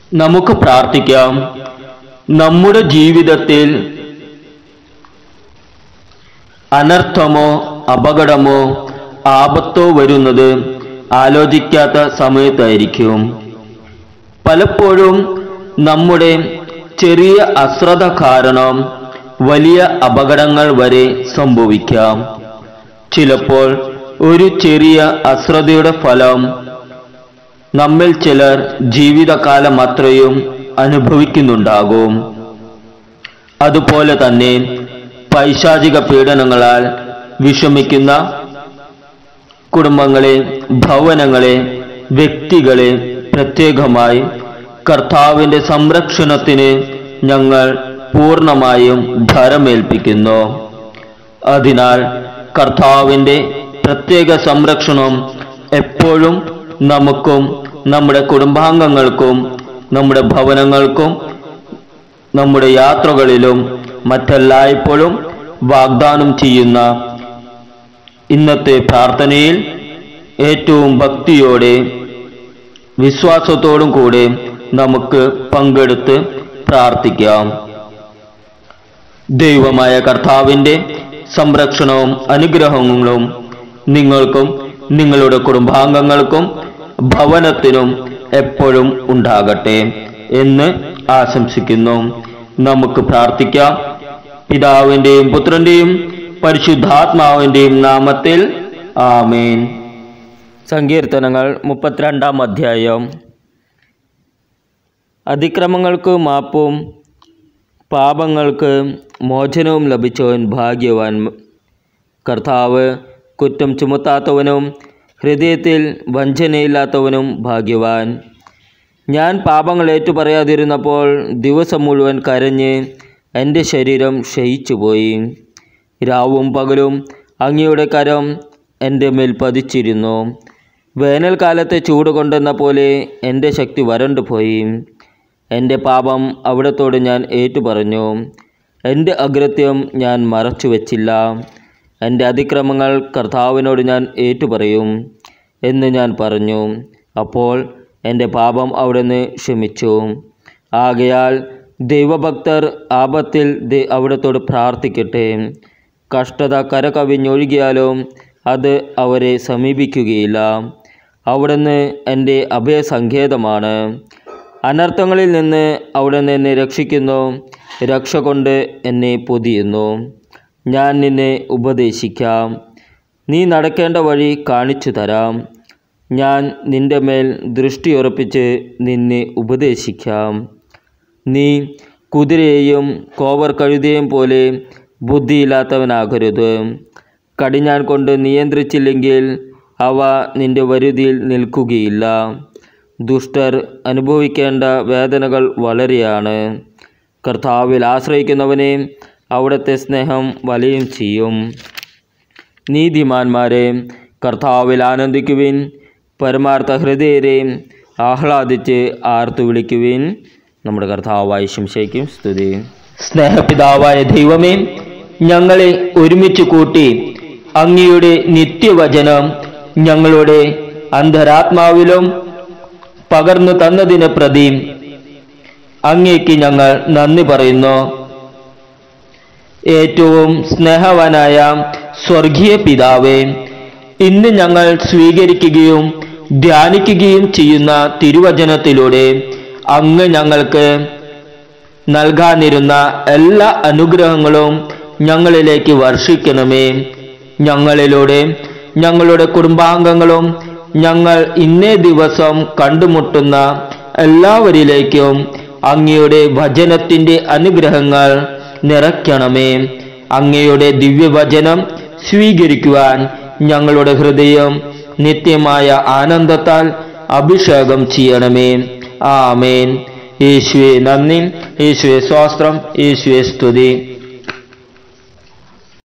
നമുക്ക് പ്രാർത്ഥിക്കാം നമ്മുടെ ജീവിതത്തിൽ അനർത്ഥമോ അപകടമോ ആപത്തോ വരുന്നത് ആലോചിക്കാത്ത സമയത്തായിരിക്കും പലപ്പോഴും നമ്മുടെ ചെറിയ അശ്രദ്ധ കാരണം വലിയ അപകടങ്ങൾ വരെ സംഭവിക്കാം ചിലപ്പോൾ ഒരു ചെറിയ അശ്രദ്ധയുടെ ഫലം നമ്മിൽ ചിലർ ജീവിതകാലം അത്രയും അനുഭവിക്കുന്നുണ്ടാകും അതുപോലെ തന്നെ പൈശാചിക പീഡനങ്ങളാൽ വിഷമിക്കുന്ന കുടുംബങ്ങളെ ഭവനങ്ങളെ വ്യക്തികളെ പ്രത്യേകമായി കർത്താവിന്റെ സംരക്ഷണത്തിന് ഞങ്ങൾ പൂർണ്ണമായും ഭരമേൽപ്പിക്കുന്നു അതിനാൽ കർത്താവിന്റെ പ്രത്യേക സംരക്ഷണം എപ്പോഴും നമുക്കും നമ്മുടെ കുടുംബാംഗങ്ങൾക്കും നമ്മുടെ ഭവനങ്ങൾക്കും നമ്മുടെ യാത്രകളിലും മറ്റെല്ലായ്പ്പോഴും വാഗ്ദാനം ചെയ്യുന്ന ഇന്നത്തെ പ്രാർത്ഥനയിൽ ഏറ്റവും ഭക്തിയോടെ വിശ്വാസത്തോടും കൂടെ നമുക്ക് പങ്കെടുത്ത് പ്രാർത്ഥിക്കാം ദൈവമായ കർത്താവിന്റെ സംരക്ഷണവും അനുഗ്രഹങ്ങളും നിങ്ങൾക്കും നിങ്ങളുടെ കുടുംബാംഗങ്ങൾക്കും ഭവനത്തിനും എപ്പോഴും ഉണ്ടാകട്ടെ എന്ന് ആശംസിക്കുന്നു നമുക്ക് പ്രാർത്ഥിക്കാം പിതാവിന്റെയും പുത്രന്റെയും പരിശുദ്ധാത്മാവിന്റെയും നാമത്തിൽ ആമേൻ സങ്കീർത്തനങ്ങൾ മുപ്പത്തിരണ്ടാം അധ്യായം അതിക്രമങ്ങൾക്ക് മാപ്പും പാപങ്ങൾക്ക് മോചനവും ലഭിച്ചവൻ ഭാഗ്യവാൻ കർത്താവ് കുറ്റം ചുമത്താത്തവനും ഹൃദയത്തിൽ വഞ്ചനയില്ലാത്തവനും ഭാഗ്യവാൻ ഞാൻ പാപങ്ങൾ ഏറ്റുപറയാതിരുന്നപ്പോൾ ദിവസം മുഴുവൻ കരഞ്ഞ് എൻ്റെ ശരീരം ക്ഷയിച്ചുപോയി രാവും പകലും അങ്ങയുടെ കരം എൻ്റെ മേൽ പതിച്ചിരുന്നു വേനൽക്കാലത്തെ ചൂട് കൊണ്ടെന്ന പോലെ എൻ്റെ ശക്തി വരണ്ടുപോയി എൻ്റെ പാപം അവിടത്തോട് ഞാൻ ഏറ്റുപറഞ്ഞു എൻ്റെ അകൃത്യം ഞാൻ മറച്ചു വച്ചില്ല എൻ്റെ അതിക്രമങ്ങൾ കർത്താവിനോട് ഞാൻ ഏറ്റുപറയും എന്ന് ഞാൻ പറഞ്ഞു അപ്പോൾ എൻ്റെ പാപം അവിടുന്ന് ക്ഷമിച്ചു ആകയാൽ ദൈവഭക്തർ ആപത്തിൽ ദൈ- അവിടത്തോട് പ്രാർത്ഥിക്കട്ടെ കഷ്ടത കരകവിഞ്ഞൊഴുകിയാലും അത് അവരെ സമീപിക്കുകയില്ല അവിടുന്ന് എൻ്റെ അഭയസങ്കേതമാണ് അനർത്ഥങ്ങളിൽ നിന്ന് അവിടുന്ന് എന്നെ രക്ഷിക്കുന്നു രക്ഷ കൊണ്ട് എന്നെ പൊതിയുന്നു ഞാൻ നിന്നെ ഉപദേശിക്കാം നീ നടക്കേണ്ട വഴി കാണിച്ചു തരാം ഞാൻ നിന്റെ മേൽ ദൃഷ്ടിയുറപ്പിച്ച് നിന്നെ ഉപദേശിക്കാം നീ കുതിരയെയും കോവർ കഴുതയും പോലെ ബുദ്ധിയില്ലാത്തവനാകരുത് കടിഞ്ഞാൻ കൊണ്ട് നിയന്ത്രിച്ചില്ലെങ്കിൽ അവ നിന്റെ വരുതിയിൽ നിൽക്കുകയില്ല ദുഷ്ടർ അനുഭവിക്കേണ്ട വേദനകൾ വളരെയാണ് കർത്താവിൽ ആശ്രയിക്കുന്നവനെ അവിടുത്തെ സ്നേഹം വലയും ചെയ്യും നീതിമാന്മാരെ കർത്താവിൽ ആനന്ദിക്കുവിൻ പരമാർത്ഥ ഹൃദയരെ ആഹ്ലാദിച്ച് ആർത്തു വിളിക്കുവിൻ നമ്മുടെ കർത്താവായ ശംശയ്ക്കും സ്തുതി സ്നേഹപിതാവായ ദൈവമേ ഞങ്ങളെ ഒരുമിച്ച് കൂട്ടി അങ്ങയുടെ നിത്യവചനം ഞങ്ങളുടെ അന്തരാത്മാവിലും പകർന്നു തന്നതിന് പ്രതി അങ്ങേക്ക് ഞങ്ങൾ നന്ദി പറയുന്നു ഏറ്റവും സ്നേഹവാനായ സ്വർഗീയ പിതാവേ ഇന്ന് ഞങ്ങൾ സ്വീകരിക്കുകയും ധ്യാനിക്കുകയും ചെയ്യുന്ന തിരുവചനത്തിലൂടെ അങ്ങ് ഞങ്ങൾക്ക് നൽകാനിരുന്ന എല്ലാ അനുഗ്രഹങ്ങളും ഞങ്ങളിലേക്ക് വർഷിക്കണമേ ഞങ്ങളിലൂടെ ഞങ്ങളുടെ കുടുംബാംഗങ്ങളും ഞങ്ങൾ ഇന്നേ ദിവസം കണ്ടുമുട്ടുന്ന എല്ലാവരിലേക്കും അങ്ങയുടെ വചനത്തിൻ്റെ അനുഗ്രഹങ്ങൾ നിറയ്ക്കണമേ അങ്ങയുടെ ദിവ്യവചനം സ്വീകരിക്കുവാൻ ഞങ്ങളുടെ ഹൃദയം നിത്യമായ ആനന്ദത്താൽ അഭിഷേകം ചെയ്യണമേ ആമേൻ യേശുവെ നന്ദി യേശുവെ സ്വാസ്ത്രം യേശുവെ സ്തുതി